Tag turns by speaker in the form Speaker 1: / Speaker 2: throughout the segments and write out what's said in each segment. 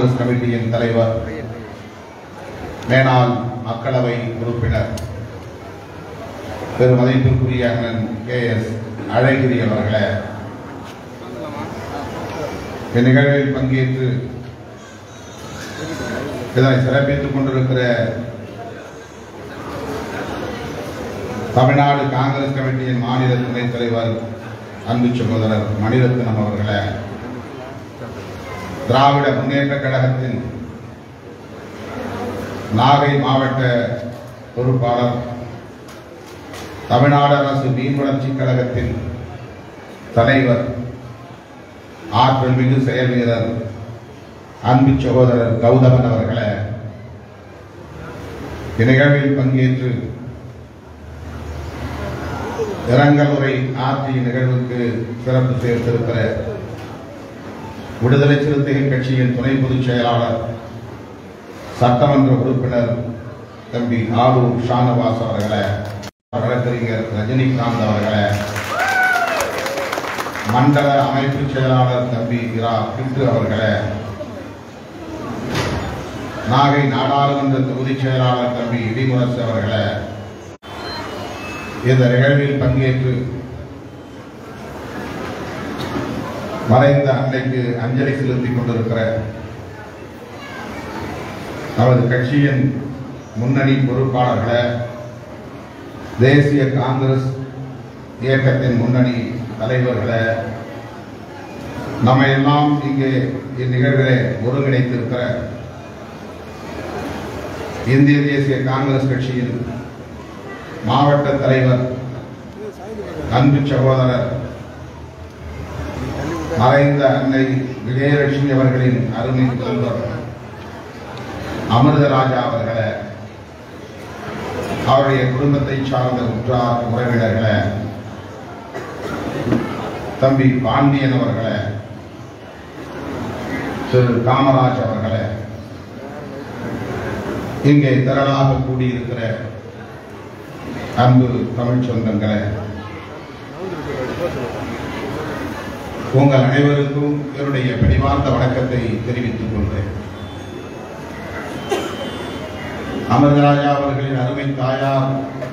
Speaker 1: காங்கிரஸ் கமிட்டியின் தலைவர் மேனாள் மக்களவை உறுப்பினர் பெருமதிப்பிற்குரிய அண்ணன் கே எஸ் அழகிரி அவர்களே இந்நிகழ்வில் பங்கேற்று இதனை சிறப்பித்துக் கொண்டிருக்கிற தமிழ்நாடு காங்கிரஸ் கமிட்டியின் மாநில துணைத் தலைவர் அன்பு சகோதரர் மணிரத்னம் அவர்களே திராவிட முன்னேற்ற கழகத்தின் நாகை மாவட்ட பொறுப்பாளர் தமிழ்நாடு அரசு மீன் வளர்ச்சி கழகத்தின் தலைவர் ஆற்றல் மிகு செயல் வீரர் அன்பு சகோதரர் கௌதமன் அவர்களே இந்நிகழ்வில் பங்கேற்று இரங்கல் உரை ஆற்றிய நிகழ்வுக்கு சிறப்பு சேர்த்திருக்கிற விடுதலை சிறுத்தைகள் கட்சியின் துணை பொதுச் செயலாளர் சட்டமன்ற உறுப்பினர் தம்பி ஆரூர் ஷானவாஸ் அவர்களே வழக்கறிஞர் ரஜினிகாந்த் அவர்களே மண்டல அமைப்பு செயலாளர் தம்பி இரா கிட்டு அவர்களே நாகை நாடாளுமன்ற தொகுதி செயலாளர் தம்பி இடிமுரசு அவர்களே இந்த நிகழ்வில் பங்கேற்று மறைந்த அன்னைக்கு அஞ்சலி செலுத்திக் கொண்டிருக்கிற நமது கட்சியின் முன்னணி பொறுப்பாளர்களே தேசிய காங்கிரஸ் இயக்கத்தின் முன்னணி தலைவர்களே நம்ம எல்லாம் இங்கே இந்நிகழ்விலே ஒருங்கிணைத்திருக்கிற இந்திய தேசிய காங்கிரஸ் கட்சியின் மாவட்ட தலைவர் அன்பு சகோதரர் மறைந்த அன்னை விஜயலட்சுமி அவர்களின் அருமை புதல்வர் அமிர்தராஜா அவர்களே அவருடைய குடும்பத்தை சார்ந்த உற்றார் உறவினர்களே தம்பி பாண்டியன் அவர்களே திரு காமராஜ் அவர்களே இங்கே திரளாக கூடியிருக்கிற அன்பு தமிழ் சொந்தங்களே உங்கள் அனைவருக்கும் என்னுடைய பணிவார்ந்த வணக்கத்தை தெரிவித்துக் கொள்கிறேன் அமிர்தராஜா அவர்களின் அருமை தாயார்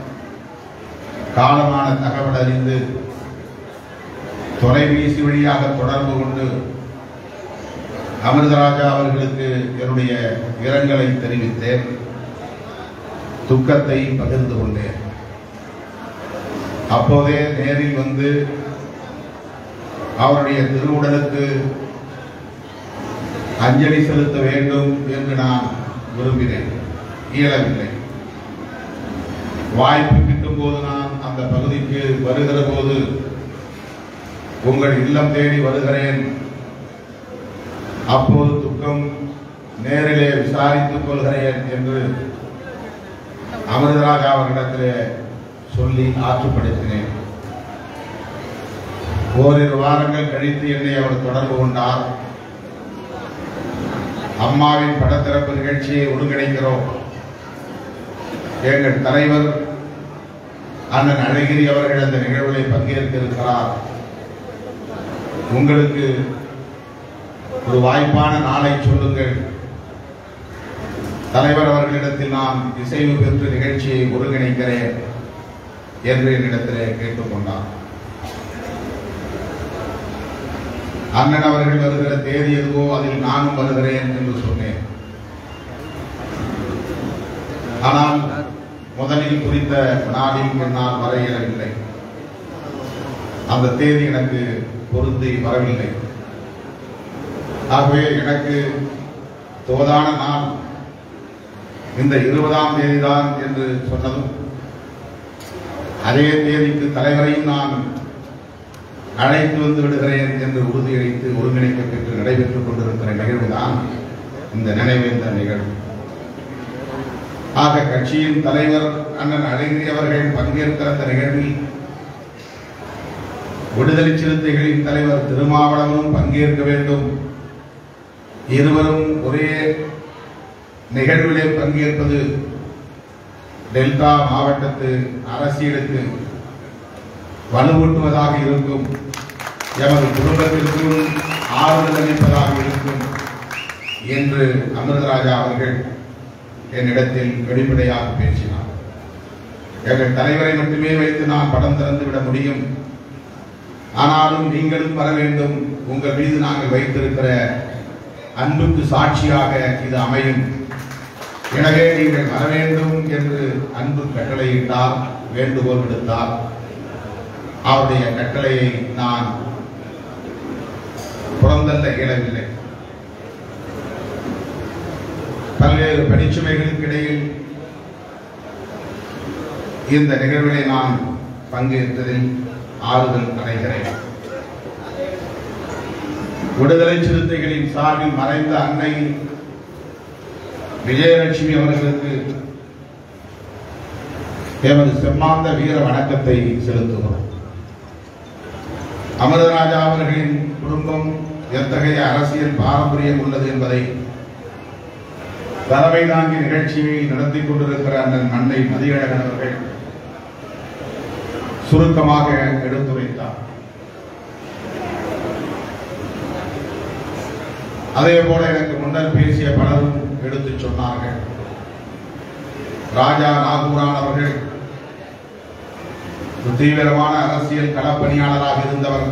Speaker 1: காலமான தகவல் அறிந்து தொலைபேசி வழியாக தொடர்பு கொண்டு அமிர்தராஜா அவர்களுக்கு என்னுடைய இரங்கலை தெரிவித்தேன் துக்கத்தை பகிர்ந்து கொண்டேன் அப்போதே நேரில் வந்து அவருடைய திருவுடலுக்கு அஞ்சலி செலுத்த வேண்டும் என்று நான் விரும்பினேன் இயலவில்லை வாய்ப்பு கிட்டும் போது நான் அந்த பகுதிக்கு வருகிற போது உங்கள் இல்லம் தேடி வருகிறேன் அப்போது துக்கம் நேரிலே விசாரித்துக் கொள்கிறேன் என்று அமிர்தராஜா அவர்களிடத்திலே சொல்லி ஆற்றுப்படுத்தினேன் ஓரிரு வாரங்கள் கழித்து என்னை அவர் தொடர்பு கொண்டார் அம்மாவின் படத்திறப்பு நிகழ்ச்சியை ஒருங்கிணைக்கிறோம் எங்கள் தலைவர் அண்ணன் அழகிரி அவர்கள் அந்த நிகழ்வில் பங்கேற்க இருக்கிறார் உங்களுக்கு ஒரு வாய்ப்பான நாளை சொல்லுங்கள் தலைவர் அவர்களிடத்தில் நான் இசைவு பெற்று நிகழ்ச்சியை ஒருங்கிணைக்கிறேன் என்று என்னிடத்திலே கேட்டுக்கொண்டார் அண்ணன் அவர்கள் வருகிற தேதி எதுவோ அதில் நானும் வருகிறேன் என்று சொன்னேன் ஆனால் முதலில் குறித்த நாளில் என்னால் வர இயலவில்லை அந்த தேதி எனக்கு பொருந்தி வரவில்லை ஆகவே எனக்கு தோதான நாள் இந்த இருபதாம் தேதிதான் என்று சொன்னதும் அதே தேதிக்கு தலைவரையும் நான் அழைத்து வந்து விடுகிறேன் என்று உறுதியளித்து ஒருங்கிணைக்க பெற்று நடைபெற்றுக் கொண்டிருக்கிற நிகழ்வுதான் இந்த நினைவேந்த நிகழ்வு ஆக கட்சியின் தலைவர் அண்ணன் அழகிரி அவர்கள் பங்கேற்கிற அந்த நிகழ்வில் விடுதலை சிறுத்தைகளின் தலைவர் திருமாவளவனும் பங்கேற்க வேண்டும் இருவரும் ஒரே நிகழ்விலே பங்கேற்பது டெல்டா மாவட்டத்து அரசியலுக்கு வலுவூட்டுவதாக இருக்கும் எமது குடும்பத்திற்கும் ஆறுதல் அளிப்பதாக இருக்கும் என்று அமிர்தராஜா அவர்கள் என்னிடத்தில் வெளிப்படையாக பேசினார் எங்கள் தலைவரை மட்டுமே வைத்து நான் படம் திறந்து விட முடியும் ஆனாலும் நீங்களும் வர வேண்டும் உங்கள் மீது நாங்கள் வைத்திருக்கிற அன்புக்கு சாட்சியாக இது அமையும் எனவே நீங்கள் வர வேண்டும் என்று அன்பு கட்டளையிட்டார் வேண்டுகோள் விடுத்தார் அவருடைய கட்டளையை நான் புறந்தள்ள இயலவில்லை பல்வேறு பணிச்சுமைகளுக்கு இடையில் இந்த நிகழ்வினை நான் பங்கேற்றதில் ஆறுதல் அடைகிறேன் விடுதலை சிறுத்தைகளின் சார்பில் மறைந்த அன்னை விஜயலட்சுமி அவர்களுக்கு எமது செம்மாந்த வீர வணக்கத்தை செலுத்துகிறோம் அமரராஜா அவர்களின் குடும்பம் எத்தகைய அரசியல் பாரம்பரியம் உள்ளது என்பதை தலைமை தாங்கி நிகழ்ச்சியை நடத்தி கொண்டிருக்கிற அண்ணன் மண்ணை மதியழகன் அவர்கள் சுருக்கமாக எடுத்துரைத்தார் அதே போல எனக்கு முன்னர் பேசிய பலரும் எடுத்துச் சொன்னார்கள் ராஜா நாகூரான் அவர்கள் ஒரு தீவிரமான அரசியல் களப்பணியாளராக இருந்தவர்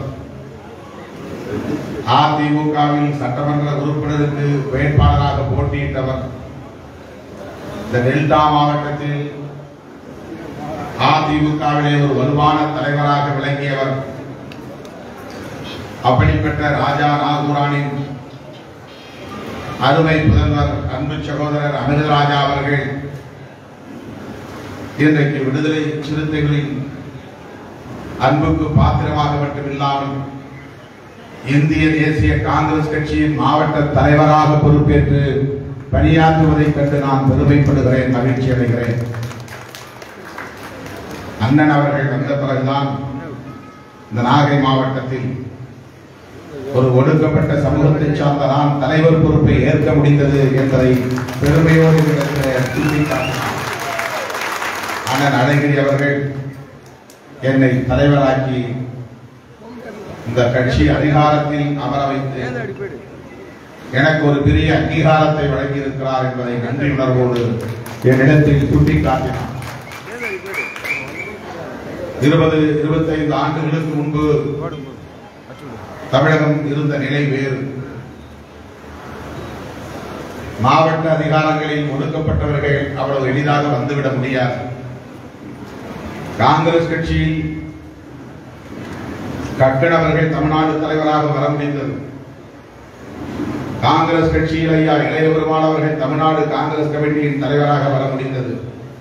Speaker 1: அதிமுகவில் சட்டமன்ற உறுப்பினருக்கு வேட்பாளராக போட்டியிட்டவர் இந்த டெல்டா மாவட்டத்தில் அதிமுகவிலே ஒரு வலுவான தலைவராக விளங்கியவர் அப்படிப்பட்ட ராஜா நாகூரானின் அருமை புதல்வர் அன்பு சகோதரர் அமிர்தராஜா அவர்கள் இன்றைக்கு விடுதலை சிறுத்தைகளின் அன்புக்கு பாத்திரமாக மட்டுமில்லாமல் இந்திய தேசிய காங்கிரஸ் கட்சியின் மாவட்ட தலைவராக பொறுப்பேற்று பணியாற்றுவதைக் கண்டு நான் பெருமைப்படுகிறேன் மகிழ்ச்சி அடைகிறேன் அண்ணன் அவர்கள் வந்த பிறகுதான் இந்த நாகை மாவட்டத்தில் ஒரு ஒடுக்கப்பட்ட சமூகத்தை சார்ந்த நான் தலைவர் பொறுப்பை ஏற்க முடிந்தது என்பதை பெருமையோடு இடத்தில் சுட்டிக்காட்டினார் அண்ணன் அழகிரி அவர்கள் என்னை தலைவராக்கி இந்த கட்சி அதிகாரத்தில் அமர வைத்து எனக்கு ஒரு பெரிய அங்கீகாரத்தை வழங்கியிருக்கிறார் என்பதை நன்றி உணர்வோடு என்னிடத்தில் சுட்டிக்காட்டினார் இருபது இருபத்தைந்து ஆண்டுகளுக்கு முன்பு தமிழகம் இருந்த நிலை வேறு மாவட்ட அதிகாரங்களில் ஒடுக்கப்பட்டவர்கள் அவ்வளவு எளிதாக வந்துவிட முடியாது காங்கிரஸ் கட்சியில் கக்கன் அவர்கள் தமிழ்நாடு தலைவராக வர முடிந்தது காங்கிரஸ் கட்சியில் ஐயா இளைய பெருமாள் அவர்கள் தமிழ்நாடு காங்கிரஸ் கமிட்டியின் தலைவராக வர முடிந்தது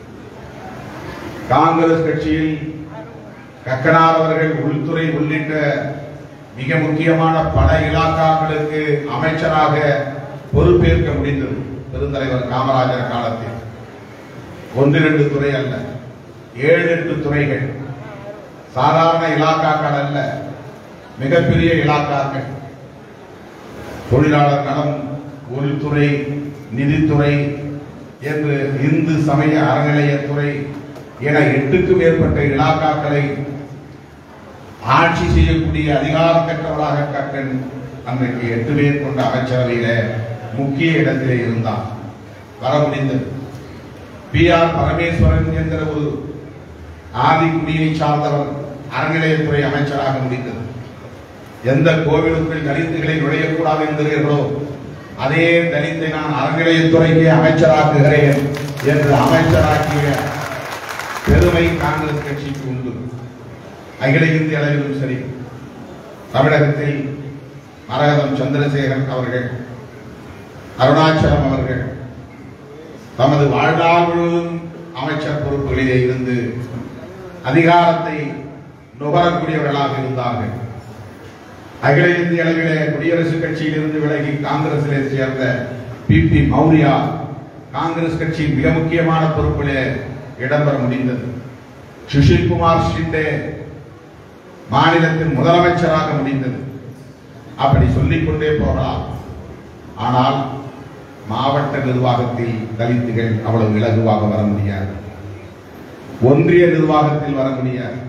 Speaker 1: காங்கிரஸ் கட்சியில் கக்கனார் அவர்கள் உள்துறை உள்ளிட்ட மிக முக்கியமான பல இலாக்காக்களுக்கு அமைச்சராக பொறுப்பேற்க முடிந்தது பெருந்தலைவர் காமராஜர் காலத்தில் ஒன்றிரண்டு துறை அல்ல ஏழு எட்டு துறைகள் சாதாரண இலாக்காக்கள் அல்ல மிகப்பெரிய இலாக்காக்கள் தொழிலாளர் நலம் உள்துறை நிதித்துறை என்று இந்து சமய அறநிலையத்துறை என எட்டுக்கும் மேற்பட்ட இலாக்காக்களை ஆட்சி செய்யக்கூடிய அதிகாரம் பெற்றவராக கக்கன் அன்றைக்கு எட்டு பேர் கொண்ட அமைச்சரவையில முக்கிய இடத்திலே இருந்தார் வர முடிந்தது பி ஆர் பரமேஸ்வரன் என்கிற ஒரு ஆதிக்குடியை சார்ந்தவர் அறநிலையத்துறை அமைச்சராக முடிந்தது எந்த கோவிலுக்குள் தலித்துகளை நுழையக்கூடாது என்கிறீர்களோ அதே தலித்தை நான் அறநிலையத்துறைக்கு அமைச்சராக்குகிறேன் என்று அமைச்சராக்கிய பெருமை காங்கிரஸ் கட்சிக்கு உண்டு அகில இந்திய அளவிலும் சரி தமிழகத்தில் மரகதம் சந்திரசேகரன் அவர்கள் அருணாச்சலம் அவர்கள் தமது வாழ்நாள் முழுவதும் அமைச்சர் பொறுப்புகளிலே இருந்து அதிகாரத்தை நுகரக்கூடியவர்களாக இருந்தார்கள் அகில இந்திய அளவிலே குடியரசுக் கட்சியிலிருந்து விலகி காங்கிரசிலே சேர்ந்த பி பி மௌரியா காங்கிரஸ் கட்சியின் மிக முக்கியமான பொறுப்பிலே இடம்பெற முடிந்தது சுஷில் குமார் ஷிண்டே மாநிலத்தின் முதலமைச்சராக முடிந்தது அப்படி சொல்லிக் கொண்டே போகலாம் ஆனால் மாவட்ட நிர்வாகத்தில் தலித்துகள் அவ்வளவு இலகுவாக வர முடியாது ஒன்றிய நிர்வாகத்தில் வர முடியாது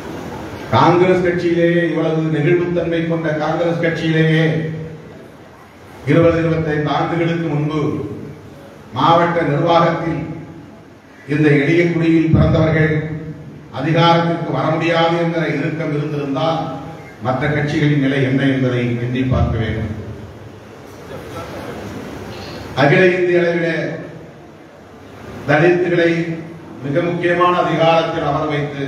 Speaker 1: காங்கிரஸ் கட்சியிலேயே இவ்வளவு நெகிழ்வுத்தன்மை கொண்ட காங்கிரஸ் கட்சியிலேயே இருபது இருபத்தைந்து ஆண்டுகளுக்கு முன்பு மாவட்ட நிர்வாகத்தில் இந்த எளிய குடியில் பிறந்தவர்கள் அதிகாரத்திற்கு வர முடியாது என்கிற இறுக்கம் இருந்திருந்தால் மற்ற கட்சிகளின் நிலை என்ன என்பதை எண்ணி பார்க்க வேண்டும் அகில இந்திய அளவிலே தலித்துகளை மிக முக்கியமான அதிகாரத்தில் அமர வைத்து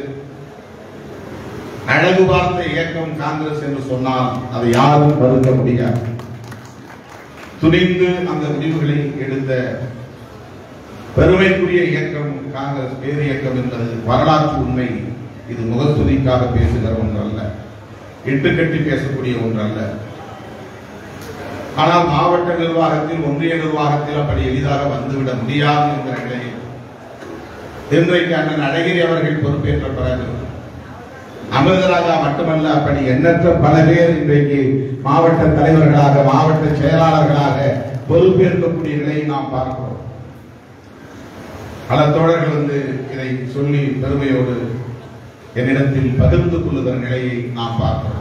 Speaker 1: அழகு பார்த்த இயக்கம் காங்கிரஸ் என்று சொன்னால் அதை யாரும் மறுக்க முடியாது துணிந்து அந்த முடிவுகளை எடுத்த பெருமைக்குரிய இயக்கம் காங்கிரஸ் பேர் இயக்கம் என்பது வரலாற்று உண்மை இது முகஸ்துதிக்காக பேசுகிற ஒன்றல்ல இட்டுக்கட்டி பேசக்கூடிய ஒன்றல்ல ஆனால் மாவட்ட நிர்வாகத்தில் ஒன்றிய நிர்வாகத்தில் அப்படி எளிதாக வந்துவிட முடியாது என்கிற நிலையில் இன்றைக்கு அண்ணன் அழகிரி அவர்கள் பொறுப்பேற்ற பிறகு அமிர்தராஜா மட்டுமல்ல அப்படி எண்ணற்ற பல பேர் இன்றைக்கு மாவட்ட தலைவர்களாக மாவட்ட செயலாளர்களாக பொறுப்பேற்கக்கூடிய நிலையை நாம் பார்க்கிறோம் பல தோழர்கள் வந்து இதை சொல்லி பெருமையோடு என்னிடத்தில் பகிர்ந்து கொள்ளுகிற நிலையை நாம் பார்க்கிறோம்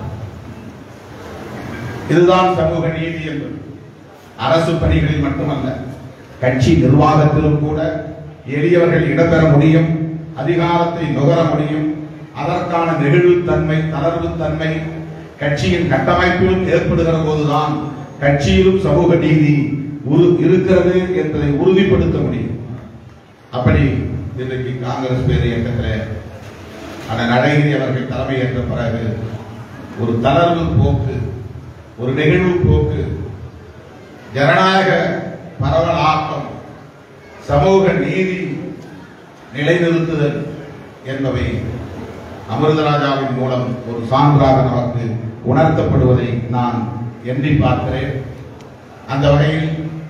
Speaker 1: இதுதான் சமூக நீதி என்பது அரசு பணிகளில் மட்டுமல்ல கட்சி நிர்வாகத்திலும் கூட எளியவர்கள் இடம்பெற முடியும் அதிகாரத்தை நுகர முடியும் அதற்கான நெகிழ்வுத்தன்மை தளர்வுத்தன்மை கட்சியின் கட்டமைப்பிலும் ஏற்படுகிற போதுதான் கட்சியிலும் சமூக நீதி உரு- இருக்கிறது என்பதை உறுதிப்படுத்த முடியும் அப்படி இன்றைக்கு காங்கிரஸ் பேர் இயக்கத்தில் அண்ணன் அழகிரி அவர்கள் தலைமையேற்ற பிறகு ஒரு தளர்வு போக்கு ஒரு நெகிழ்வு போக்கு ஜனநாயக பரவலாக்கம் சமூக நீதி நிலைநிறுத்துதல் என்பவை அமிர்தராஜாவின் மூலம் ஒரு சான்றாக நமக்கு உணர்த்தப்படுவதை நான் எண்ணி பார்க்கிறேன் அந்த வகையில்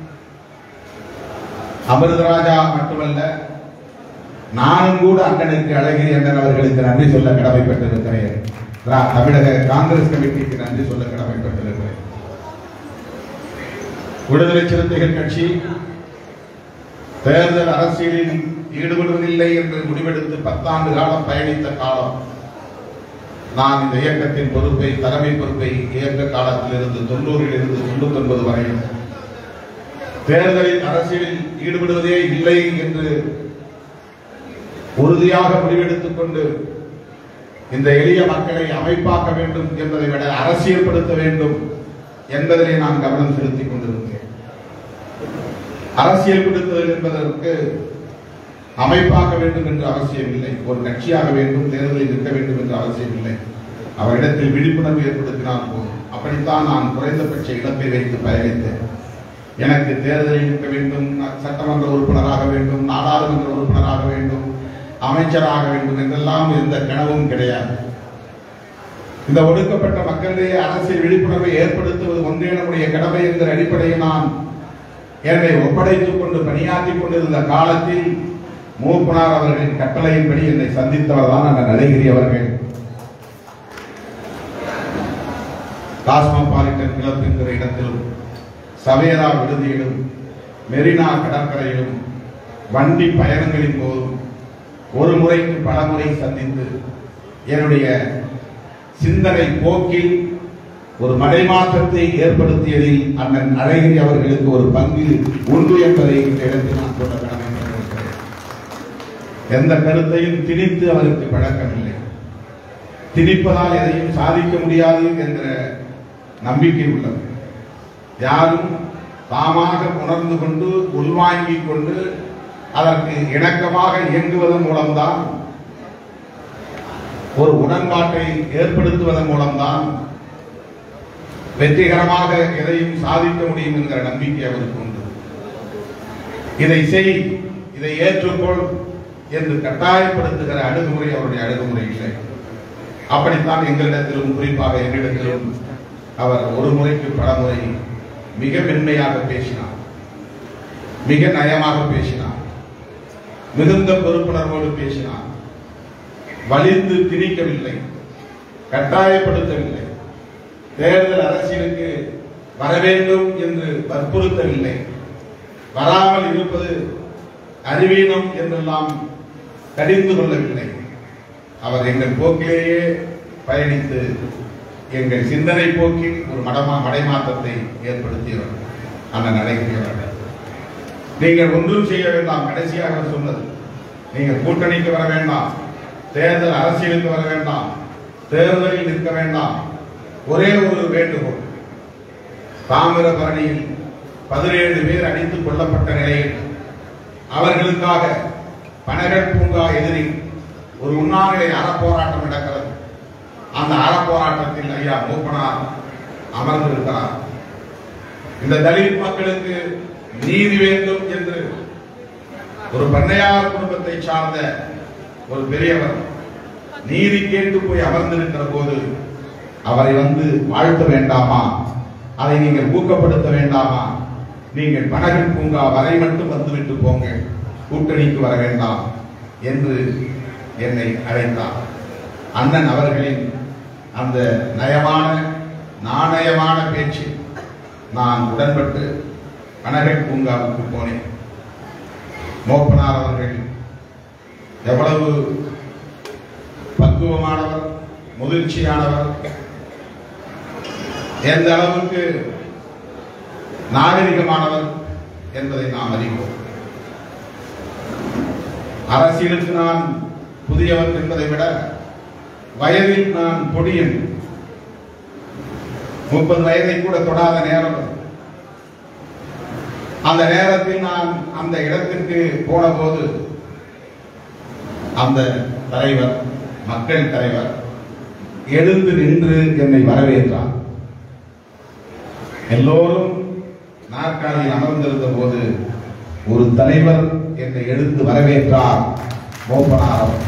Speaker 1: அமிர்தராஜா மட்டுமல்ல நானும் கூட அண்ணனுக்கு அழகிரி அண்ணன் அவர்களுக்கு நன்றி சொல்ல கடமைப்பட்டிருக்கிறேன் திரா- தமிழக காங்கிரஸ் கமிட்டிக்கு நன்றி சொல்ல கடமைப்பட்டிருக்கிறேன் விடுதலை சிறுத்தைகள் கட்சி தேர்தல் அரசியலில் ஈடுபடுவதில்லை என்று முடிவெடுத்து பத்தாண்டு காலம் பயணித்த காலம் நான் இந்த இயக்கத்தின் பொறுப்பை தலைமை பொறுப்பை இயக்க காலத்தில் இருந்து தொண்ணூறில் இருந்து தொண்ணூத்தி ஒன்பது வரை தேர்தலில் அரசியலில் ஈடுபடுவதே இல்லை என்று உறுதியாக முடிவெடுத்துக் கொண்டு இந்த எளிய மக்களை அமைப்பாக்க வேண்டும் என்பதை விட அரசியல்படுத்த வேண்டும் என்பதிலே நான் கவனம் செலுத்திக் கொண்டிருந்தேன் அரசியல்படுத்துதல் என்பதற்கு அமைப்பாக்க வேண்டும் என்று அவசியம் இல்லை ஒரு கட்சியாக வேண்டும் தேர்தலில் நிற்க வேண்டும் என்று அவசியம் இல்லை அவரிடத்தில் விழிப்புணர்வு ஏற்படுத்தினால் போதும் அப்படித்தான் நான் குறைந்தபட்ச இழப்பை வைத்து பயணித்தேன் எனக்கு தேர்தலில் நிற்க வேண்டும் நான் சட்டமன்ற உறுப்பினராக வேண்டும் நாடாளுமன்ற உறுப்பினராக வேண்டும் அமைச்சராக வேண்டும் என்றெல்லாம் எந்த கனவும் கிடையாது இந்த ஒடுக்கப்பட்ட மக்களிடையே அரசியல் விழிப்புணர்வை ஏற்படுத்துவது ஒன்றே நம்முடைய கடமை என்கிற அடிப்படையில் நான் என்னை ஒப்படைத்துக் கொண்டு பணியாற்றிக் கொண்டிருந்த காலத்தில் மூப்பனார் அவர்களின் கட்டளையின்படி என்னை சந்தித்தவர் தான் அந்த நடைகிரி அவர்கள் காஸ்மோபாலிட்டன் கிளப் என்கிற இடத்திலும் சவேரா விடுதியிலும் மெரினா கடற்கரையிலும் வண்டி பயணங்களின் போதும் ஒரு முறைக்கு பல முறை சந்தித்து என்னுடைய சிந்தனை போக்கில் ஒரு மடைமாற்றத்தை ஏற்படுத்தியதில் அண்ணன் அழகிரி அவர்களுக்கு ஒரு பங்கு உண்டு என்பதை இந்த இடத்தில் நான் சொல்ல கடமைப்பட்டிருக்கிறேன் எந்த கருத்தையும் திணித்து அவருக்கு பழக்கமில்லை திணிப்பதால் எதையும் சாதிக்க முடியாது என்ற நம்பிக்கை உள்ளது யாரும் தாமாக உணர்ந்து கொண்டு உள்வாங்கிக் கொண்டு அதற்கு இணக்கமாக இயங்குவதன் மூலம்தான் ஒரு உடன்பாட்டை ஏற்படுத்துவதன் மூலம்தான் வெற்றிகரமாக எதையும் சாதிக்க முடியும் என்கிற நம்பிக்கை அவருக்கு உண்டு இதை செய் இதை ஏற்றுக்கொள் என்று கட்டாயப்படுத்துகிற அணுகுமுறை அவருடைய அணுகுமுறை இல்லை அப்படித்தான் எங்களிடத்திலும் குறிப்பாக என்னிடத்திலும் அவர் ஒரு முறைக்கு பல முறை மிக மென்மையாக பேசினார் மிக நயமாக பேசினார் மிகுந்த பொறுப்புணர்வோடு பேசினார் வலிந்து திணிக்கவில்லை கட்டாயப்படுத்தவில்லை தேர்தல் அரசியலுக்கு வர வேண்டும் என்று வற்புறுத்தவில்லை வராமல் இருப்பது அறிவீனம் என்றெல்லாம் கடிந்து கொள்ளவில்லை அவர் எங்கள் போக்கிலேயே பயணித்து எங்கள் சிந்தனை போக்கில் ஒரு மடமா மடைமாற்றத்தை ஏற்படுத்தியவர் அண்ணன் நடைபெறுகிறார்கள் நீங்கள் ஒன்றும் செய்ய வேண்டாம் கடைசியாக அவர் சொன்னது நீங்கள் கூட்டணிக்கு வர வேண்டாம் தேர்தல் அரசியலுக்கு வர வேண்டாம் தேர்தலில் நிற்க வேண்டாம் ஒரே ஒரு வேண்டுகோள் தாமிரபரணியில் பதினேழு பேர் அடித்துக் கொல்லப்பட்ட நிலையில் அவர்களுக்காக பனகல் பூங்கா எதிரில் ஒரு உண்ணாநிலை அறப்போராட்டம் நடக்கிறது அந்த அறப்போராட்டத்தில் ஐயா மூப்பனார் அமர்ந்திருக்கிறார் இந்த தலித் மக்களுக்கு நீதி வேண்டும் என்று ஒரு பண்ணையார் குடும்பத்தை சார்ந்த ஒரு பெரியவர் நீதி கேட்டு போய் அமர்ந்திருக்கிற போது அவரை வந்து வாழ்த்த வேண்டாமா அதை நீங்கள் ஊக்கப்படுத்த வேண்டாமா நீங்கள் பனகல் பூங்கா வரை மட்டும் வந்துவிட்டு போங்க கூட்டணிக்கு வர வேண்டாம் என்று என்னை அழைத்தார் அண்ணன் அவர்களின் அந்த நயமான நாணயமான பேச்சு நான் உடன்பட்டு பனகல் பூங்காவுக்கு போனேன் மோப்பனார் அவர்கள் எவ்வளவு பக்குவமானவர் முதிர்ச்சியானவர் எந்த அளவுக்கு நாகரிகமானவர் என்பதை நாம் அறிவோம் அரசியலுக்கு நான் புதியவர் என்பதை விட வயதில் நான் பொடியன் முப்பது வயதை கூட தொடாத நேரம் அது. அந்த நேரத்தில் நான் அந்த இடத்திற்கு போன போது அந்த தலைவர் மக்கள் தலைவர் எழுந்து நின்று என்னை வரவேற்றார் எல்லோரும் நாற்காலியில் அமர்ந்திருந்த போது ஒரு தலைவர் என்னை எடுத்து வரவேற்றார் மோப்பனார் அவர்.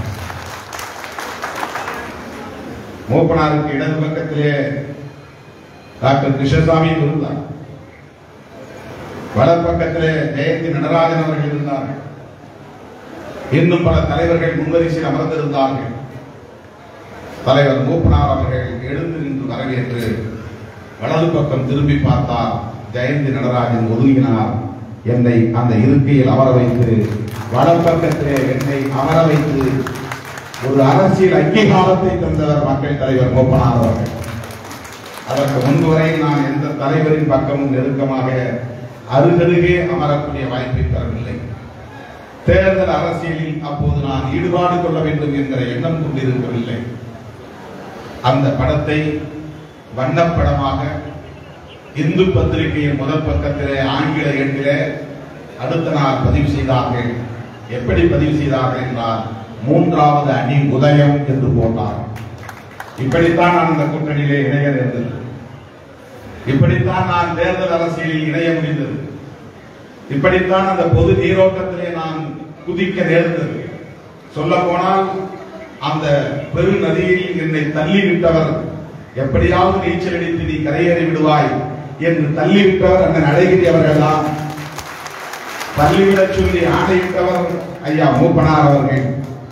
Speaker 1: மூப்பனாருக்கு இடது பக்கத்திலே டாக்டர் கிருஷ்ணசாமி இருந்தார் வலப்பக்கத்திலே ஜெயந்தி நடராஜன் அவர்கள் இருந்தார்கள் இன்னும் பல தலைவர்கள் முன்வரிசையில் அமர்ந்திருந்தார்கள் தலைவர் மூப்பனார் அவர்கள் எழுந்து நின்று வரவேற்று வலது பக்கம் திரும்பி பார்த்தார் ஜெயந்தி நடராஜன் ஒதுங்கினார் என்னை அந்த இருக்கையில் அமர வைத்து வலப்பக்கத்திலே என்னை அமர வைத்து ஒரு அரசியல் அங்கீகாரத்தை தந்தவர் மக்கள் தலைவர் மூப்பனார் அவர்கள் அதற்கு முன்பு வரை நான் எந்த தலைவரின் பக்கமும் நெருக்கமாக அருகருகே அமரக்கூடிய வாய்ப்பை பெறவில்லை தேர்தல் அரசியலில் அப்போது நான் ஈடுபாடு கொள்ள வேண்டும் என்கிற எண்ணம் கொண்டிருக்கவில்லை அந்த படத்தை வண்ணப்படமாக இந்து பத்திரிகையின் முதல் பக்கத்திலே ஆங்கில எண்ணிலே அடுத்த நாள் பதிவு செய்தார்கள் எப்படி பதிவு செய்தார்கள் என்றால் மூன்றாவது அணி உதயம் என்று போட்டார் இப்படித்தான் நான் அந்த கூட்டணியிலே இணைய நேர்ந்தது இப்படித்தான் நான் தேர்தல் அரசியலில் இணைய முடிந்தது இப்படித்தான் அந்த பொது நீரோட்டத்திலே நான் குதிக்க நேர்ந்தது சொல்ல போனால் அந்த பெரு நதியில் என்னை தள்ளிவிட்டவர் எப்படியாவது நீச்சல் அடித்து நீ கரையேறி விடுவாய் என்று தள்ளிவிட்டவர் அந்த அழகிரி அவர்கள் தான் தள்ளிவிடச் சொல்லி ஆணையிட்டவர் ஐயா மூப்பனார் அவர்கள்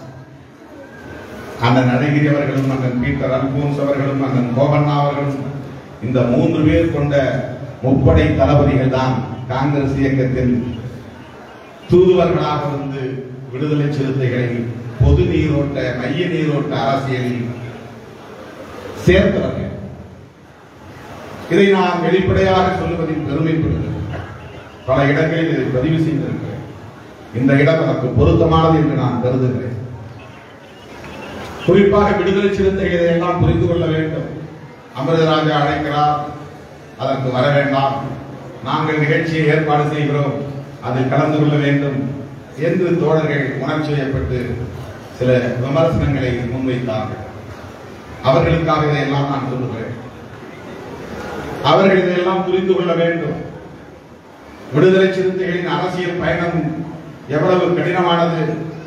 Speaker 1: அண்ணன் அழகிரி அவர்களும் அண்ணன் பீட்டர் அல்போன்ஸ் அவர்களும் அண்ணன் கோபண்ணா அவர்களும் இந்த மூன்று பேர் கொண்ட முப்படை தளபதிகள் தான் காங்கிரஸ் இயக்கத்தில் தூதுவர்களாக வந்து விடுதலை சிறுத்தைகளை பொது நீரோட்ட மைய நீரோட்ட அரசியலில் சேர்த்தவர்கள் இதை நான் வெளிப்படையாக சொல்லுவதில் பெருமைப்படுகிறேன் பல இடங்களில் இதை பதிவு செய்திருக்கிறேன் இந்த இடம் எனக்கு பொருத்தமானது என்று நான் கருதுகிறேன் குறிப்பாக விடுதலை சிறுத்தைகளை எல்லாம் புரிந்து கொள்ள வேண்டும் அமிர்தராஜா அழைக்கிறார் அதற்கு வர வேண்டாம் நாங்கள் நிகழ்ச்சியை ஏற்பாடு செய்கிறோம் அதில் கலந்து கொள்ள வேண்டும் என்று தோழர்கள் உணர்ச்சி செய்யப்பட்டு சில விமர்சனங்களை முன்வைத்தார்கள் அவர்களுக்காக இதையெல்லாம் நான் சொல்லுகிறேன் அவர்கள் இதையெல்லாம் புரிந்து கொள்ள வேண்டும் விடுதலை சிறுத்தைகளின் அரசியல் பயணம் எவ்வளவு கடினமானது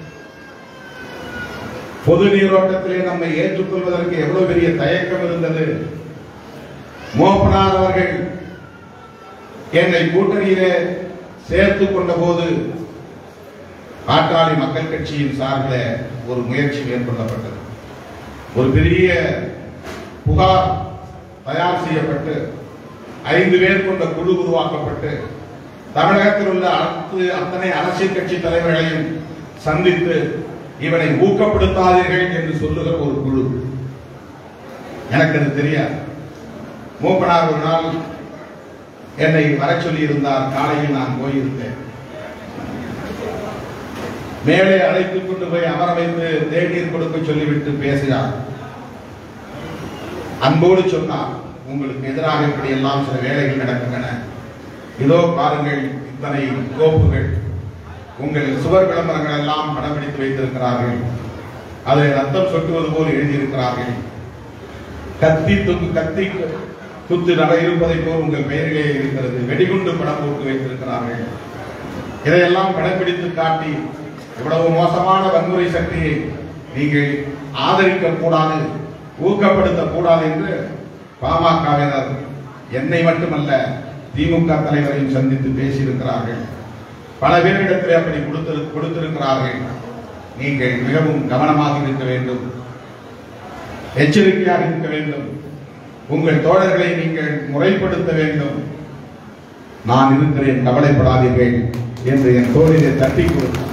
Speaker 1: பொது நீரோட்டத்திலே நம்மை ஏற்றுக்கொள்வதற்கு எவ்வளவு பெரிய தயக்கம் இருந்தது மோப்பனார் அவர்கள் என்னை கூட்டணியிலே சேர்த்துக் கொண்ட போது பாட்டாளி மக்கள் கட்சியின் சார்பில் ஒரு முயற்சி மேற்கொள்ளப்பட்டது ஒரு பெரிய புகார் தயார் செய்யப்பட்டு ஐந்து பேர் கொண்ட குழு உருவாக்கப்பட்டு தமிழகத்தில் உள்ள அனைத்து அத்தனை அரசியல் கட்சி தலைவர்களையும் சந்தித்து இவனை ஊக்கப்படுத்தாதீர்கள் என்று சொல்லுகிற ஒரு குழு எனக்கு அது தெரியாது மூப்பனார் ஒரு நாள் என்னை வர சொல்லி இருந்தார் காலையில் நான் போயிருந்தேன் மேலே அழைத்துக் கொண்டு போய் அமர வைத்து தேநீர் கொடுக்க சொல்லிவிட்டு பேசினார் அன்போடு சொன்னார் உங்களுக்கு எதிராக இப்படி எல்லாம் சில வேலைகள் நடக்கின்றன இதோ பாருங்கள் இத்தனை கோப்புகள் உங்கள் சுவர் விளம்பரங்கள் எல்லாம் படம் பிடித்து வைத்திருக்கிறார்கள் அதை ரத்தம் சொட்டுவது போல் எழுதியிருக்கிறார்கள் கத்தி துக்கு கத்தி குத்து நட இருப்பதை போல் உங்கள் பெயரிலே இருக்கிறது வெடிகுண்டு படம் போட்டு வைத்திருக்கிறார்கள் இதையெல்லாம் படப்பிடித்து காட்டி இவ்வளவு மோசமான வன்முறை சக்தியை நீங்கள் ஆதரிக்க கூடாது ஊக்கப்படுத்த கூடாது என்று பாமகவினர் என்னை மட்டுமல்ல திமுக தலைவரையும் சந்தித்து பேசியிருக்கிறார்கள் பல பேரிடத்தில் அப்படி கொடுத்திரு கொடுத்திருக்கிறார்கள் நீங்கள் மிகவும் கவனமாக இருக்க வேண்டும் எச்சரிக்கையாக இருக்க வேண்டும் உங்கள் தோழர்களை நீங்கள் முறைப்படுத்த வேண்டும் நான் இருக்கிறேன் கவலைப்படாதீர்கள் என்று என் தோழிலே தட்டி கொடுத்தார்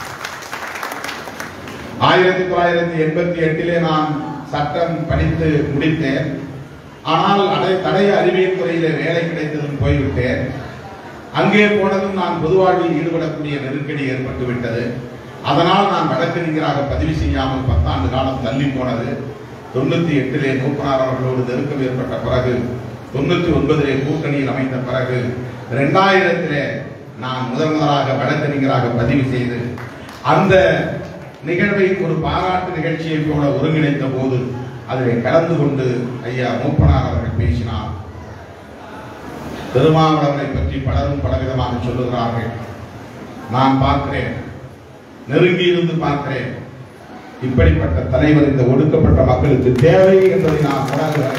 Speaker 1: ஆயிரத்தி தொள்ளாயிரத்தி எண்பத்தி எட்டிலே நான் சட்டம் படித்து முடித்தேன் ஆனால் அதை தடய அறிவியல் துறையிலே வேலை கிடைத்ததும் போய்விட்டேன் அங்கே போனதும் நான் பொது வாழ்வில் ஈடுபடக்கூடிய நெருக்கடி ஏற்பட்டு விட்டது அதனால் நான் வழக்கறிஞராக பதிவு செய்யாமல் பத்தாண்டு காலம் தள்ளி போனது தொண்ணூத்தி எட்டிலே மூப்பனார் அவர்களோடு நெருக்கம் ஏற்பட்ட பிறகு தொண்ணூத்தி ஒன்பதிலே கூட்டணியில் அமைந்த பிறகு இரண்டாயிரத்திலே நான் முதன் முதலாக வழக்கறிஞராக பதிவு செய்து அந்த நிகழ்வை ஒரு பாராட்டு நிகழ்ச்சியை போல ஒருங்கிணைத்த போது அதில் கலந்து கொண்டு ஐயா மூப்பனார் அவர்கள் பேசினார் திருமாவளவனை பற்றி பலரும் பலவிதமாக சொல்லுகிறார்கள் நான் பார்க்கிறேன் நெருங்கி இருந்து பார்க்கிறேன் இப்படிப்பட்ட தலைவர் இந்த ஒடுக்கப்பட்ட மக்களுக்கு தேவை என்பதை நான் உணர்கிறேன்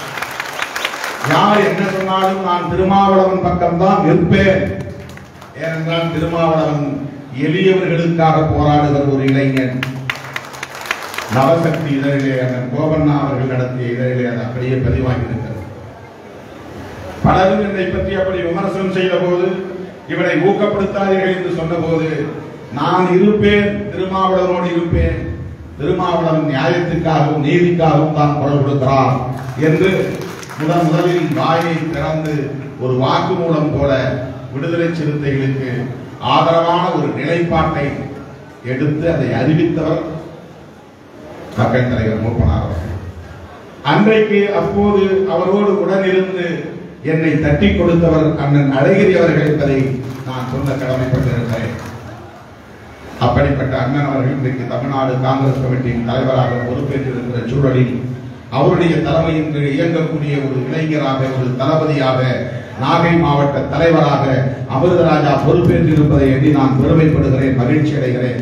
Speaker 1: யார் என்ன சொன்னாலும் நான் திருமாவளவன் பக்கம்தான் இருப்பேன் ஏனென்றால் திருமாவளவன் எளியவர்களுக்காக போராடுகிற ஒரு இளைஞன் நவசக்தி இதழிலே அண்ணன் கோபண்ணா அவர்கள் நடத்திய இதழிலே அது அப்படியே பதிவாகி இருக்கிறது பலரும் என்னை பற்றி அப்படி விமர்சனம் செய்த போது இவனை ஊக்கப்படுத்தாதீர்கள் என்று சொன்னபோது நான் இருப்பேன் திருமாவளவனோடு இருப்பேன் திருமாவளவன் நியாயத்துக்காகவும் நீதிக்காகவும் தான் குரல் கொடுக்கிறார் என்று முதன் முதலில் வாயை திறந்து ஒரு வாக்குமூலம் போல விடுதலை சிறுத்தைகளுக்கு ஆதரவான ஒரு நிலைப்பாட்டை எடுத்து அதை அறிவித்தவர் மக்கள் தலைவர் மூப்பனார் அவர்கள் அன்றைக்கு அப்போது அவரோடு உடனிருந்து என்னை தட்டி கொடுத்தவர் அண்ணன் அழகிரி அவர்கள் என்பதை நான் சொல்ல கடமைப்பட்டிருக்கிறேன் அப்படிப்பட்ட அண்ணன் அவர்கள் இன்றைக்கு தமிழ்நாடு காங்கிரஸ் கமிட்டியின் தலைவராக பொறுப்பேற்றிருக்கிற சூழலில் அவருடைய தலைமையின் கீழ் இயங்கக்கூடிய ஒரு இளைஞராக ஒரு தளபதியாக நாகை மாவட்ட தலைவராக அமிர்தராஜா பொறுப்பேற்றிருப்பதை எண்ணி நான் பெருமைப்படுகிறேன் மகிழ்ச்சி அடைகிறேன்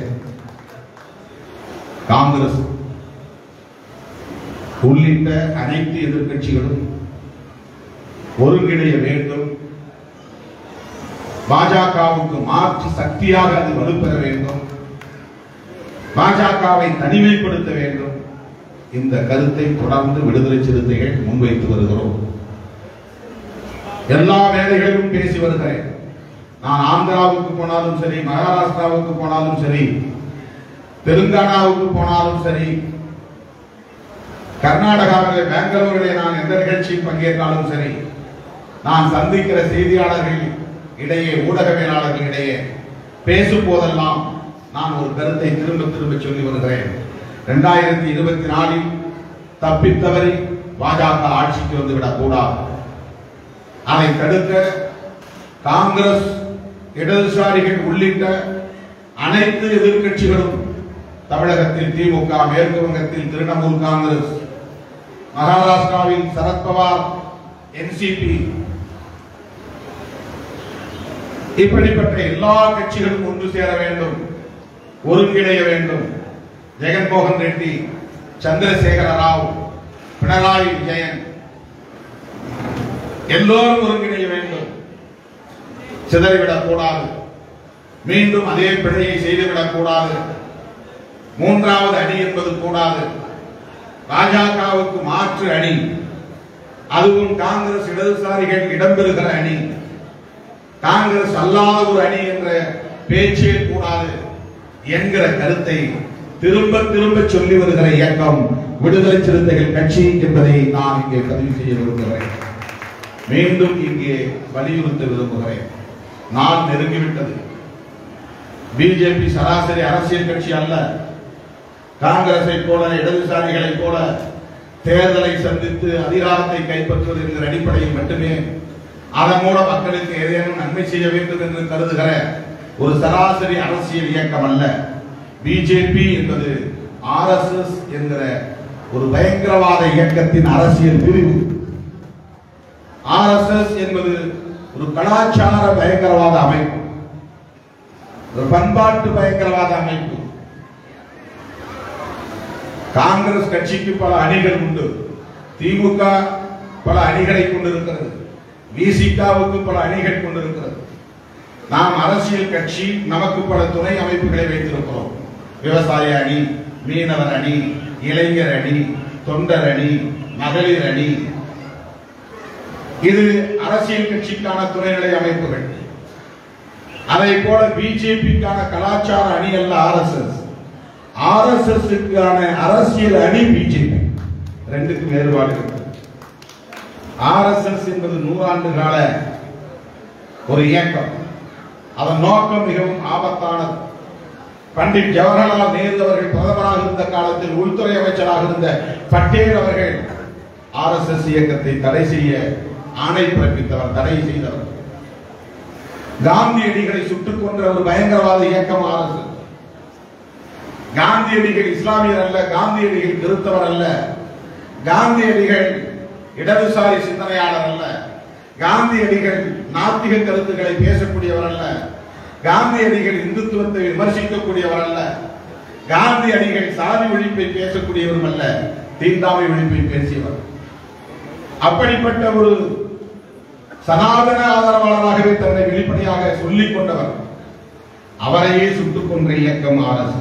Speaker 1: காங்கிரஸ் உள்ளிட்ட அனைத்து எதிர்க்கட்சிகளும் ஒருங்கிணைய வேண்டும் பாஜகவுக்கு மாற்று சக்தியாக அது வலுப்பெற வேண்டும் பாஜகவை தனிமைப்படுத்த வேண்டும் இந்த கருத்தை தொடர்ந்து விடுதலை சிறுத்தைகள் முன்வைத்து வருகிறோம் எல்லா வேலைகளிலும் பேசி வருகிறேன் நான் ஆந்திராவுக்கு போனாலும் சரி மகாராஷ்டிராவுக்கு போனாலும் சரி தெலுங்கானாவுக்கு போனாலும் சரி கர்நாடகாவிலே பெங்களூரிலே நான் எந்த நிகழ்ச்சியில் பங்கேற்றாலும் சரி நான் சந்திக்கிற செய்தியாளர்கள் இடையே ஊடகவியலாளர்கள் இடையே பேசும் போதெல்லாம் நான் ஒரு கருத்தை திரும்ப திரும்ப சொல்லி வருகிறேன் இரண்டாயிரத்தி இருபத்தி நாலில் தப்பித்தவரை பாஜக ஆட்சிக்கு வந்துவிடக் கூடாது அதை தடுக்க காங்கிரஸ் இடதுசாரிகள் உள்ளிட்ட அனைத்து எதிர்க்கட்சிகளும் தமிழகத்தில் திமுக மேற்கு வங்கத்தில் திரிணாமுல் காங்கிரஸ் மகாராஷ்டிராவில் சரத்பவார் என்சிபி இப்படிப்பட்ட எல்லா கட்சிகளும் ஒன்று சேர வேண்டும் ஒருங்கிணைய வேண்டும் ஜெகன்மோகன் ரெட்டி சந்திரசேகர ராவ் பினராயி விஜயன் எல்லோரும் ஒருங்கிணைய வேண்டும் சிதறிவிடக் கூடாது மீண்டும் அதே பிழையை செய்துவிடக் கூடாது மூன்றாவது அணி என்பது கூடாது பாஜகவுக்கு மாற்று அணி அதுவும் காங்கிரஸ் இடதுசாரிகள் இடம்பெறுகிற அணி காங்கிரஸ் அல்லாத ஒரு அணி என்ற பேச்சே கூடாது என்கிற கருத்தை திரும்ப திரும்ப சொல்லி வருகிற இயக்கம் விடுதலை சிறுத்தைகள் கட்சி என்பதை நான் இங்கே பதிவு செய்ய விரும்புகிறேன் மீண்டும் இங்கே வலியுறுத்த விரும்புகிறேன் நாள் நெருங்கிவிட்டது பிஜேபி சராசரி அரசியல் கட்சி அல்ல காங்கிரஸை போல இடதுசாரிகளைப் போல தேர்தலை சந்தித்து அதிகாரத்தை கைப்பற்றுவது என்கிற அடிப்படையில் மட்டுமே அதன் மூலம் மக்களுக்கு ஏதேனும் நன்மை செய்ய வேண்டும் என்று கருதுகிற ஒரு சராசரி அரசியல் இயக்கம் அல்ல பிஜேபி என்பது ஆர்எஸ்எஸ் என்கிற ஒரு பயங்கரவாத இயக்கத்தின் அரசியல் பிரிவு ஆர்எஸ்எஸ் என்பது ஒரு கலாச்சார பயங்கரவாத அமைப்பு ஒரு பண்பாட்டு பயங்கரவாத அமைப்பு காங்கிரஸ் கட்சிக்கு பல அணிகள் உண்டு திமுக பல அணிகளை கொண்டிருக்கிறது விசிகாவுக்கு பல அணிகள் கொண்டிருக்கிறது நாம் அரசியல் கட்சி நமக்கு பல துணை அமைப்புகளை வைத்திருக்கிறோம் விவசாய அணி மீனவர் அணி இளைஞர் அணி தொண்டர் அணி மகளிர் அணி இது அரசியல் கட்சிக்கான துணைநிலை அமைப்புகள் அதை போல பிஜேபிக்கான கலாச்சார அணி அல்ல ஆர்எஸ்எஸ் ஆர்எஸ்எஸ் அரசியல் அணி பிஜேபி ரெண்டுக்கும் வேறுபாடு இருக்கு ஆர்எஸ்எஸ் என்பது நூறாண்டு கால ஒரு இயக்கம் அதன் நோக்கம் மிகவும் ஆபத்தானது பண்டிட் ஜவஹர்லால் நேரு அவர்கள் பிரதமராக இருந்த காலத்தில் உள்துறை அமைச்சராக இருந்த பட்டேல் அவர்கள் ஆர்எஸ்எஸ் இயக்கத்தை தடை செய்ய ஆணை பிறப்பித்தவர் தடை செய்தவர் காந்தியடிகளை சுட்டுக் கொன்ற ஒரு பயங்கரவாத இயக்கம் ஆர்எஸ்எஸ் காந்தியடிகள் இஸ்லாமியர் அல்ல காந்தியடிகள் கிறிஸ்தவர் அல்ல காந்தியடிகள் இடதுசாரி சிந்தனையாளர் அல்ல காந்தியடிகள் நாத்திக கருத்துக்களை பேசக்கூடியவர் அல்ல காந்தியடிகள் இந்துத்துவத்தை விமர்சிக்கக்கூடியவர் அல்ல காந்தியடிகள் சாதி ஒழிப்பை பேசக்கூடியவரும் அல்ல தீண்டாமை ஒழிப்பை பேசியவர் அப்படிப்பட்ட ஒரு சனாதன ஆதரவாளராகவே தன்னை வெளிப்படையாக சொல்லிக் கொண்டவர் அவரையே சுட்டுக் கொன்ற இயக்கம் ஆர்எஸ்எஸ்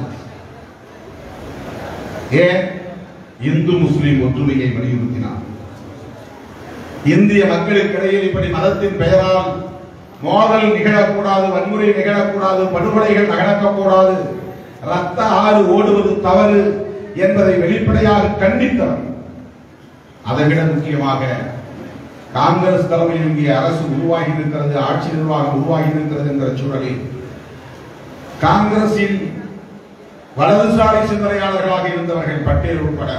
Speaker 1: ஏன் இந்து முஸ்லிம் ஒற்றுமையை வலியுறுத்தினார் இந்திய மக்களுக்கிடையில் இப்படி மதத்தின் பெயரால் மோதல் நிகழக்கூடாது வன்முறை நிகழக்கூடாது படுகொலைகள் நடக்கக்கூடாது ரத்த ஆறு ஓடுவது தவறு என்பதை வெளிப்படையாக கண்டித்தவர் அதைவிட முக்கியமாக காங்கிரஸ் தலைமையில் இங்கே அரசு உருவாகி இருக்கிறது ஆட்சி நிர்வாகம் உருவாகி இருக்கிறது என்கிற சூழலில் காங்கிரசின் வலதுசாரி சிந்தனையாளர்களாக இருந்தவர்கள் பட்டேல் உட்பட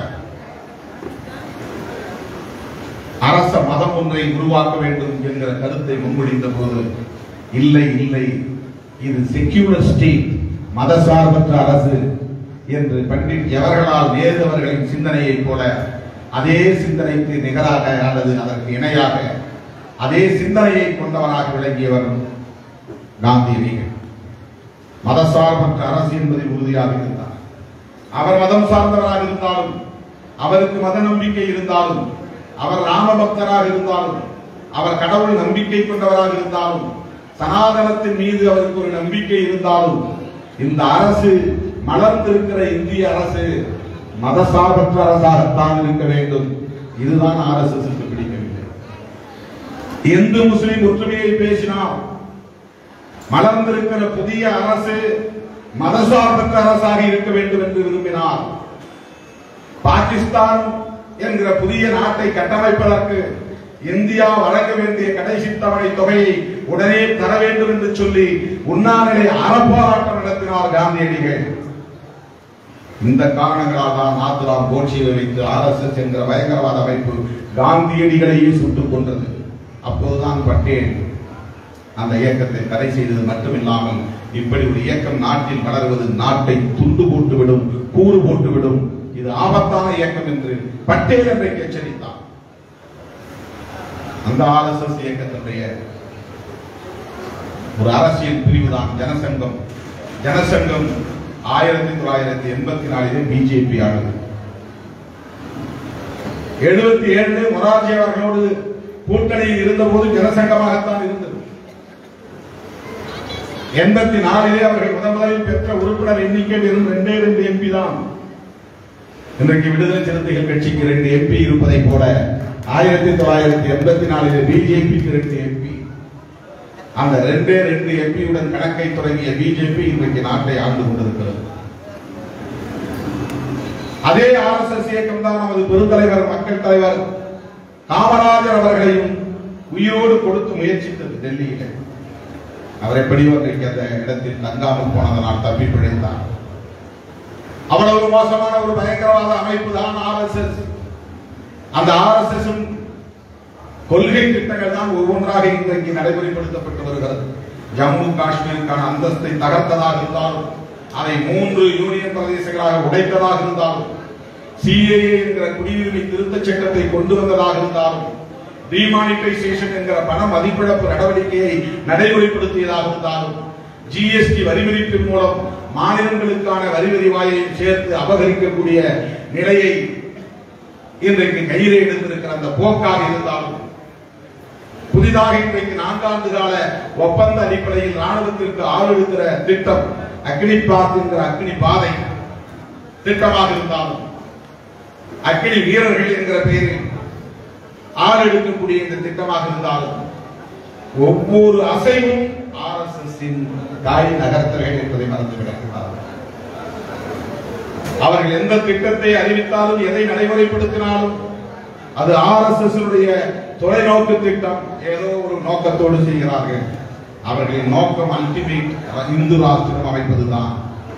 Speaker 1: அரச மதம் ஒன்றை உருவாக்க வேண்டும் என்கிற கருத்தை முன்மொழிந்த போது இல்லை இல்லை இது செக்யூலர் ஸ்டேட் மதசார்பற்ற அரசு என்று பண்டிட் ஜவஹர்லால் நேரு அவர்களின் சிந்தனையைப் போல அதே சிந்தனைக்கு நிகராக அல்லது அதற்கு இணையாக அதே சிந்தனையை கொண்டவராக விளங்கியவர் காந்தியடிகள் மதசார்பற்ற அரசு என்பதில் உறுதியாக இருந்தார் அவர் மதம் சார்ந்தவராக இருந்தாலும் அவருக்கு மத நம்பிக்கை இருந்தாலும் அவர் ராம பக்தராக இருந்தாலும் அவர் கடவுள் நம்பிக்கை கொண்டவராக இருந்தாலும் சனாதனத்தின் மீது அவருக்கு ஒரு நம்பிக்கை இருந்தாலும் இந்த அரசு மலர்ந்திருக்கிற இந்திய அரசு மதசார்பற்ற அரசாகத்தான் இருக்க வேண்டும் இதுதான் ஆர் எஸ் எஸ் பிடிக்கவில்லை இந்து முஸ்லிம் ஒற்றுமையை பேசினால் மலர்ந்திருக்கிற புதிய அரசு மதசார்பற்ற அரசாக இருக்க வேண்டும் என்று விரும்பினார் பாகிஸ்தான் என்கிற புதிய நாட்டை கட்டமைப்பதற்கு இந்தியா வழங்க வேண்டிய கடைசி தவணை தொகையை உடனே தர வேண்டும் என்று சொல்லி உண்ணாநிலை அறப்போராட்டம் நடத்தினார் காந்தியடிகள் இந்த காரணங்களால் தான் நாத்துராம் கோட்சையை வைத்து ஆர்எஸ்எஸ் என்கிற பயங்கரவாத அமைப்பு காந்தியடிகளையே சுட்டுக் கொண்டது அப்போதுதான் பட்டேல் அந்த இயக்கத்தை தடை செய்தது மட்டுமில்லாமல் இப்படி ஒரு இயக்கம் நாட்டில் வளர்வது நாட்டை துண்டு போட்டுவிடும் கூறு போட்டுவிடும் இது ஆபத்தான இயக்கம் என்று பட்டேல் அன்றைக்கு எச்சரித்தார் அந்த ஆர்எஸ்எஸ் இயக்கத்தினுடைய ஒரு அரசியல் பிரிவுதான் ஜனசங்கம் ஜனசங்கம் ஆயிரத்தி தொள்ளாயிரத்தி எண்பத்தி நாலிலே பிஜேபி ஆனது எழுபத்தி ஏழு மொரார்ஜி அவர்களோடு கூட்டணியில் இருந்தபோது ஜனசங்கமாகத்தான் இருந்தது எண்பத்தி நாலிலே அவர்கள் முதன் முதலில் பெற்ற உறுப்பினர் எண்ணிக்கை வெறும் ரெண்டே ரெண்டு எம்பி தான் இன்றைக்கு விடுதலை சிறுத்தைகள் கட்சிக்கு ரெண்டு எம்பி இருப்பதை போல ஆயிரத்தி தொள்ளாயிரத்தி எண்பத்தி நாலிலே பிஜேபிக்கு ரெண்டு எம்பி அந்த ரெண்டே ரெண்டு எம்பியுடன் கணக்கை தொடங்கிய பிஜேபி இன்றைக்கு நாட்டை ஆண்டு கொண்டிருக்கிறது அதே ஆர் எஸ் எஸ் இயக்கம் தான் நமது பெருந்தலைவர் மக்கள் தலைவர் காமராஜர் அவர்களையும் உயிரோடு கொடுத்து முயற்சித்தது டெல்லியில அவர் எப்படியோ அன்றைக்கு அந்த இடத்தில் தங்காமல் போனதனால் தப்பி பிழைத்தார் அவ்வளவு மோசமான ஒரு பயங்கரவாத அமைப்பு தான் ஆர்எஸ்எஸ் அந்த ஆர்எஸ்எஸ் கொள்கை திட்டங்கள் தான் ஒவ்வொன்றாக இன்றைக்கு நடைமுறைப்படுத்தப்பட்டு வருகிறது ஜம்மு காஷ்மீருக்கான அந்தஸ்தை தகர்த்ததாக இருந்தாலும் அதை மூன்று யூனியன் பிரதேசங்களாக உடைத்ததாக இருந்தாலும் சிஏஏ என்கிற குடியுரிமை திருத்தச் சட்டத்தை கொண்டு வந்ததாக இருந்தாலும் டிமானிட்டைசேஷன் என்கிற பண மதிப்பிழப்பு நடவடிக்கையை நடைமுறைப்படுத்தியதாக இருந்தாலும் ஜிஎஸ்டி வரி விதிப்பின் மூலம் மாநிலங்களுக்கான வரி வருவாயையும் சேர்த்து அபகரிக்கக்கூடிய நிலையை இன்றைக்கு கையிலே எடுத்திருக்கிற அந்த போக்காக இருந்தாலும் புதிதாக இன்றைக்கு நான்காண்டு கால ஒப்பந்த அடிப்படையில் ராணுவத்திற்கு ஆளெடுக்கிற திட்டம் அக்னி பாத் என்கிற அக்னி பாதை திட்டமாக இருந்தாலும் அக்னி வீரர்கள் என்கிற பெயரில் ஆள் எடுக்கக்கூடிய இந்த திட்டமாக இருந்தாலும் ஒவ்வொரு அசைவும் ஆர் எஸ் எஸ் தாய் நகர்த்தல்கள் என்பதை மறந்துவிடக் கூடாது அவர்கள் எந்த திட்டத்தை அறிவித்தாலும் எதை நடைமுறைப்படுத்தினாலும் அது ஆர் எஸ் எஸ் தொலைநோக்கு திட்டம் ஏதோ ஒரு நோக்கத்தோடு செய்கிறார்கள் அவர்களின் நோக்கம் அல்டிமேட் இந்து ராஷ்டிரம் அமைப்பதுதான்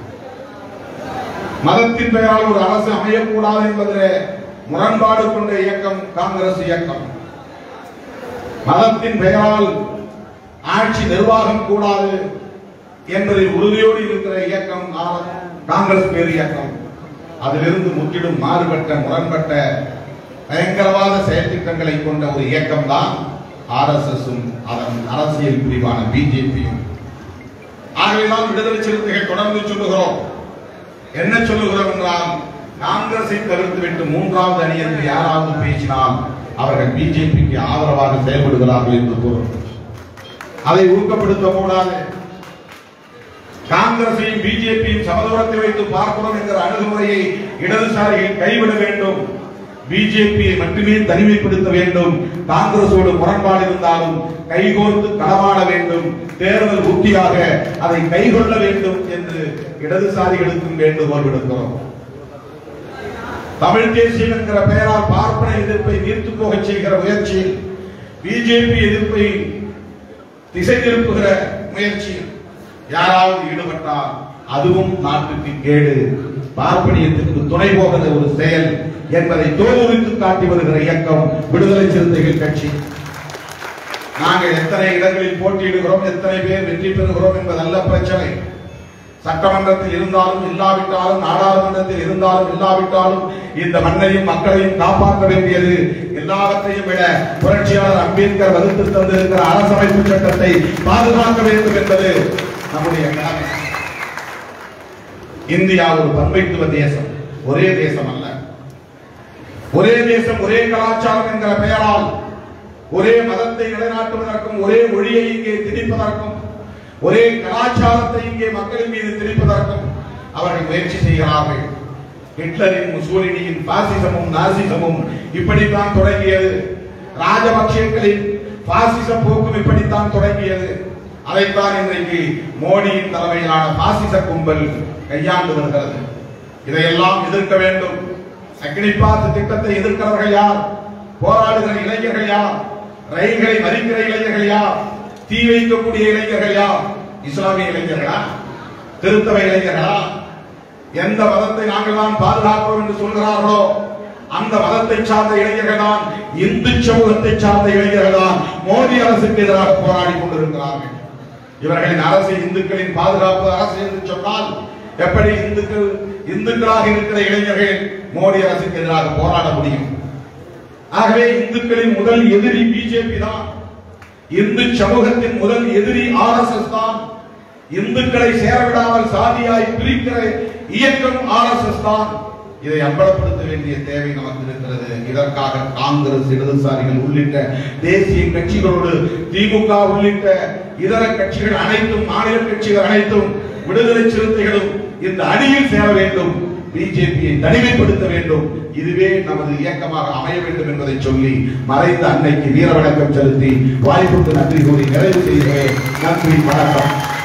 Speaker 1: மதத்தின் பெயரால் ஒரு அரசு அமையக்கூடாது என்பதிலே முரண்பாடு கொண்ட இயக்கம் காங்கிரஸ் இயக்கம் மதத்தின் பெயரால் ஆட்சி நிர்வாகம் கூடாது என்பதில் உறுதியோடு இருக்கிற இயக்கம் ஆ- காங்கிரஸ் பேர் இயக்கம் அதிலிருந்து முற்றிலும் மாறுபட்ட முரண்பட்ட பயங்கரவாத செயற்திட்டங்களை கொண்ட ஒரு இயக்கம் தான் ஆர்எஸ்எஸும் அதன் அரசியல் பிரிவான பிஜேபியும் ஆகவேதான் விடுதலை சிறுத்தைகள் தொடர்ந்து சொல்லுகிறோம் என்ன சொல்லுகிறோம் என்றால் காங்கிரஸை தவிர்த்துவிட்டு மூன்றாவது அணி என்று யாராவது பேசினால் அவர்கள் பிஜேபிக்கு ஆதரவாக செயல்படுகிறார்கள் என்று பொருள் அதை ஊக்கப்படுத்த கூடாது காங்கிரசையும் பிஜேபியும் சமதூரத்தில் வைத்து பார்க்கிறோம் என்கிற அணுகுமுறையை இடதுசாரிகள் கைவிட வேண்டும் பிஜேபியை மட்டுமே தனிமைப்படுத்த வேண்டும் காங்கிரசோடு முரண்பாடு இருந்தாலும் கைகோர்த்து களமாட வேண்டும் தேர்தல் உத்தியாக அதை கைகொள்ள வேண்டும் என்று இடதுசாரிகளுக்கும் வேண்டுகோள் விடுக்கிறோம் தமிழ் தேசியம் என்கிற பெயரால் பார்ப்பன எதிர்ப்பை நீர்த்து போகச் செய்கிற முயற்சியில் பிஜேபி எதிர்ப்பை திசை திருப்புகிற முயற்சியில் யாராவது ஈடுபட்டால் அதுவும் நாட்டுக்கு கேடு பார்ப்பனியத்துக்கு துணை போகிற ஒரு செயல் என்பதை தோலுரித்து காட்டி வருகிற இயக்கம் விடுதலை சிறுத்தைகள் கட்சி நாங்கள் எத்தனை இடங்களில் போட்டியிடுகிறோம் எத்தனை பேர் வெற்றி பெறுகிறோம் என்பதல்ல பிரச்சனை சட்டமன்றத்தில் இருந்தாலும் இல்லாவிட்டாலும் நாடாளுமன்றத்தில் இருந்தாலும் இல்லாவிட்டாலும் இந்த மண்ணையும் மக்களையும் காப்பாற்ற வேண்டியது எல்லாவற்றையும் விட புரட்சியாளர் அம்பேத்கர் வகுத்து தந்திருக்கிற அரசமைப்பு சட்டத்தை பாதுகாக்க வேண்டும் என்பது நம்முடைய கடமை இந்தியா ஒரு பன்மைத்துவ தேசம் ஒரே தேசம் அல்ல ஒரே தேசம் ஒரே கலாச்சாரம் என்கிற பெயரால் ஒரே மதத்தை நிலைநாட்டுவதற்கும் ஒரே மொழியை இங்கே திணிப்பதற்கும் ஒரே கலாச்சாரத்தை இங்கே மக்களின் மீது திணிப்பதற்கும் அவர்கள் முயற்சி செய்கிறார்கள் ஹிட்லரின் முசோலினியின் பாசிசமும் நாசிசமும் இப்படித்தான் தொடங்கியது ராஜபக்சேக்களின் பாசிச போக்கும் இப்படித்தான் தொடங்கியது அதைத்தான் இன்றைக்கு மோடியின் தலைமையிலான பாசிச கும்பல் கையாண்டு வருகிறது இதையெல்லாம் எதிர்க்க வேண்டும் அக்னிபாத் திட்டத்தை எதிர்க்கிறவர்கள் யார் போராடுகிற இளைஞர்கள் யார் ரயில்களை மறிக்கிற இளைஞர்கள் யார் தீ வைக்கக்கூடிய இளைஞர்கள் யார் இஸ்லாமிய இளைஞர்களா திருத்தவ இளைஞர்களா எந்த மதத்தை நாங்கள் தான் பாதுகாக்கிறோம் என்று சொல்கிறார்களோ அந்த மதத்தை சார்ந்த இளைஞர்கள் தான் இந்து சமூகத்தை சார்ந்த இளைஞர்கள் தான் மோடி அரசுக்கு எதிராக போராடி கொண்டிருக்கிறார்கள் இவர்களின் அரசு இந்துக்களின் பாதுகாப்பு அரசு என்று சொன்னால் எப்படி இந்துக்கள் இந்துக்களாக இருக்கிற இளைஞர்கள் மோடி அரசுக்கு எதிராக போராட முடியும் ஆகவே இந்துக்களின் முதல் எதிரி பிஜேபி தான் இந்து சமூகத்தின் முதல் எதிரி ஆர்எஸ்எஸ் தான் இந்துக்களை சேரவிடாமல் சாதியாய் பிரிக்கிற இயக்கம் ஆர்எஸ்எஸ் தான் இதை அம்பலப்படுத்த வேண்டிய தேவை நமக்கு இருக்கிறது இதற்காக காங்கிரஸ் இடதுசாரிகள் உள்ளிட்ட தேசிய கட்சிகளோடு திமுக உள்ளிட்ட இதர கட்சிகள் அனைத்தும் மாநில கட்சிகள் அனைத்தும் விடுதலை சிறுத்தைகளும் இந்த அணியில் சேர வேண்டும் பிஜேபியை தனிமைப்படுத்த வேண்டும் இதுவே நமது இயக்கமாக அமைய வேண்டும் என்பதை சொல்லி மறைந்த அன்னைக்கு வீர வணக்கம் செலுத்தி வாய்ப்புக்கு நன்றி கூறி நிறைவு செய்கிறேன் நன்றி வணக்கம்